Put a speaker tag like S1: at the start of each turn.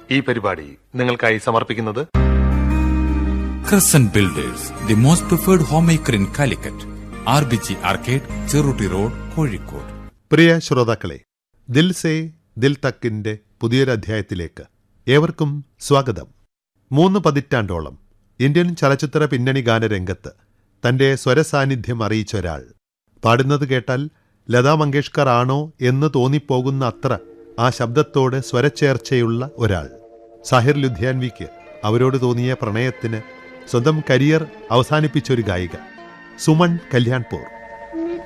S1: ഈ പരിപാടി നിങ്ങൾക്കായി സമർപ്പിക്കുന്നത്
S2: Crescent Builders, the most preferred homemaker in Calicut. RBG Arcade, Cheruti Road, Kozhikode.
S3: പ്രിയ ശ്രോതാക്കളെ ദിൽ സേ ദിൽ തക്കിന്റെ പുതിയൊരധ്യായത്തിലേക്ക് ഏവർക്കും സ്വാഗതം മൂന്ന് പതിറ്റാണ്ടോളം ഇന്ത്യൻ ചലച്ചിത്ര പിന്നണി ഗാനരംഗത്ത് തന്റെ സ്വരസാന്നിധ്യം അറിയിച്ച ഒരാൾ പാടുന്നത് കേട്ടാൽ ലതാ മങ്കേഷ്കർ ആണോ എന്ന് തോന്നിപ്പോകുന്ന അത്ര ആ ശബ്ദത്തോട് സ്വരച്ചേർച്ചയുള്ള ഒരാൾ സാഹിർ ലുധിയാൻവിക്ക് അവരോട് തോന്നിയ പ്രണയത്തിന് സ്വന്തം കരിയർ അവസാനിപ്പിച്ചൊരു ഗായിക സുമൺ കല്യാൺപൂർ